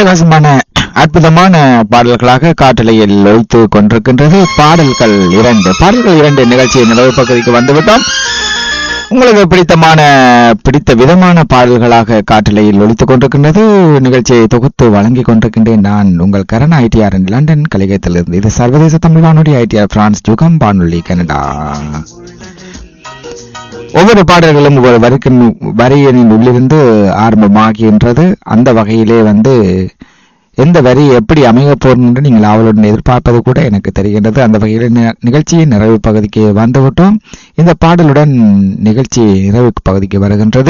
அட்டகாசமான அற்புதமான பாடல்களாக காட்டலையில் ஒழித்து கொண்டிருக்கின்றது பாடல்கள் இரண்டு பாடல்கள் இரண்டு நிகழ்ச்சியின் நிறைவு பகுதிக்கு வந்துவிட்டோம் உங்களுக்கு பிடித்தமான பிடித்த விதமான பாடல்களாக காட்டலையில் ஒழித்துக் கொண்டிருக்கின்றது நிகழ்ச்சியை தொகுத்து வழங்கிக் கொண்டிருக்கின்றேன் நான் உங்கள் கரண் ஐடிஆர் லண்டன் கலிகத்திலிருந்து இது சர்வதேச தமிழ் வானொலி ஐடிஆர் பிரான்ஸ் ஜுகம் வானொலி கனடா ஒவ்வொரு பாடல்களும் ஒவ்வொரு வரிக்கின் வரியினின் உள்ளிருந்து ஆரம்பமாகின்றது அந்த வகையிலே வந்து எந்த வரி எப்படி அமைய போகும் என்று நீங்கள் அவளுடன் எதிர்பார்ப்பது கூட எனக்கு தெரிகின்றது அந்த வகையில் நி- நிகழ்ச்சியின் நிறைவு பகுதிக்கு வந்துவிட்டோம் இந்த பாடலுடன் நிகழ்ச்சி நிறைவு பகுதிக்கு வருகின்றது